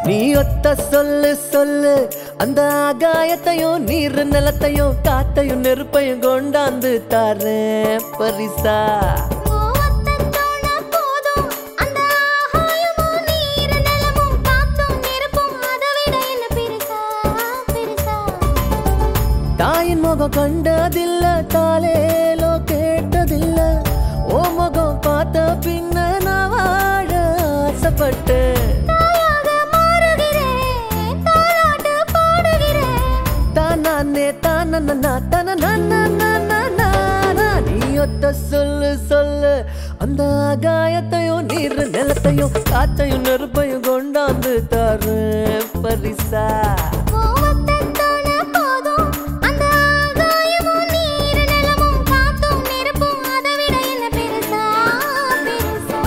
நீ ஒத்த சொல்லு சொல்லு அந்த ஆகாயத்தையும் நீர் நிலத்தையும் காத்தையும் நெருப்பையும் கொண்டாந்து தாரேன் பரிசா ஓவத்தத்தோட போதும் அந்த ஆகாயமும் நீர் நிலமும் காத்தும் நெருப்பும் அதை விட என்ன பெருசா பெருசா தாயின் முகம் கண்டதில்ல தாலேலோ கேட்டதில்ல ஓ முகம் பார்த்த பின்ன நான் வாழ ஆசைப்பட்டேன் தாயாக மாறுகிறேன் தாலாட்டு பாடுகிறேன் தானே தானே தான நீ ஒத்த சொல்லு சொல்லு அந்த ஆகாயத்தையும் நீர் நிலத்தையும் காத்தையும் நெருப்பையும் கொண்டாந்து தரேன் பரிசா ஓவத்தத்தோட போதும் அந்த ஆகாயமும் நீர் நிலமும் காத்தும் நெருப்பும் அதை விட என்ன பெருசா பெருசா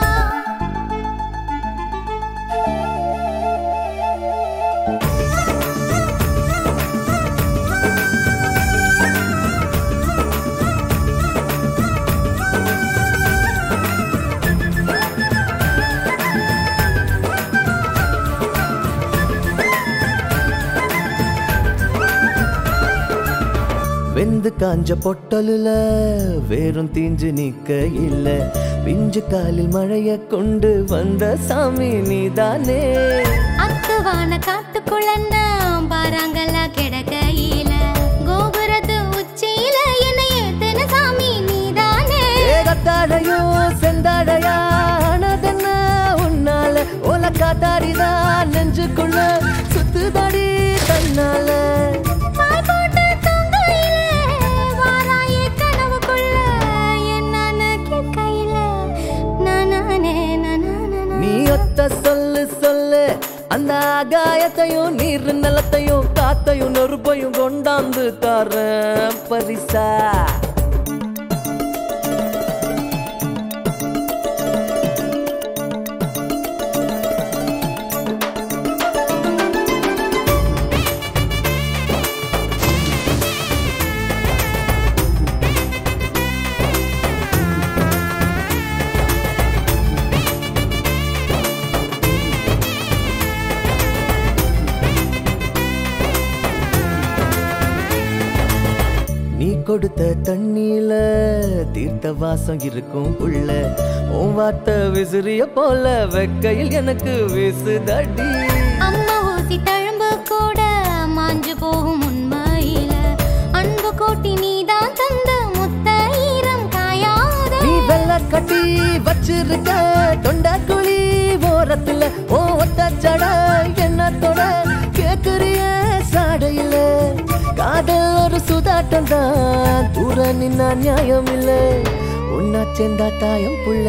வெந்து காஞ்ச பொட்டலுல வேறும் தீஞ்சு நிக்க இல்ல பிஞ்சு காலில் மழைய கொண்டு வந்த சாமி நீதானே அத்துவான காத்துக்குள்ளந்தான் பாறாங்கல்ல கிடக்கையில கோபுரத்து உச்சியில என்னை ஏத்தன சாமி நீதானே ஏகத்தாடையோ செந்தாடையா ஆனதென்ன உன்னால ஓல காத்தாடிதான் நெஞ்சுக்குள்ள சுத்துதடி தன்னால பாய் போட்டு தூங்கையில வாராயே கனவுக்குள்ள என்னன்னு கேட்கையில நானானே நானானே நீ ஒத்த சொல்லு சொல்லு அந்த ஆகாயத்தையும் நீர் நிலத்தையும் காத்தையும் நெருப்பையும் கொண்டாந்து தரேன் பரிசா நீ கொடுத்த தண்ணியில தீர்த்த வாசம் இருக்கும் புள்ள உன் வார்த்தை விசிறிய போல வெக்கையில் எனக்கு வீசுதடி அம்மா ஊசி தழும்பு கூட மாஞ்சு போகும் உண்மையில அன்பு கோட்டி நீதான் தந்த முத்த ஈரம் காயாத நீ வெள்ள கட்டி வச்சிருக்க தொண்ட குழி ஓரத்துல ஓ ஒத்த ஜட என்னத்தோட கேக்குறிய சாடையில காதல் ஒரு சுதாட்டம் தான் தூர நின்னா நியாயம் இல்ல உன்னா சேர்ந்தா தாயம் புள்ள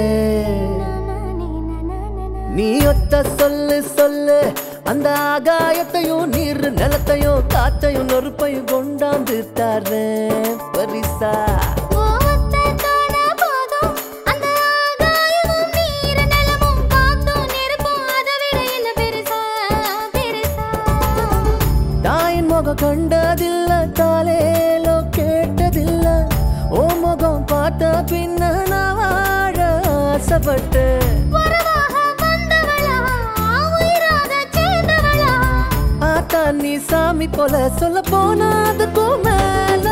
நீ ஒத்த சொல்லு சொல்லு அந்த ஆகாயத்தையும் நீர் நிலத்தையும் காத்தையும் நெருப்பையும் கொண்டாந்து தரேன் பரிசா ஓவத்தத்தோட போதும் அந்த ஆகாயமும் நீர் நிலமும் காத்தும் நெருப்பும் அதை விட என்ன பெருசா பெருசா தாயின் முகம் கண்டதில்ல தாலேலோ கேட்டதில்ல ஓ முகம் பார்த்த பின்ன நான் வாழ ஆசைப்பட்டேன் உறவாக வந்தவளா உயிராக சேர்ந்தவளா ஆத்தா நீ சாமி போல சொல்ல போனா அதுக்கும் மேல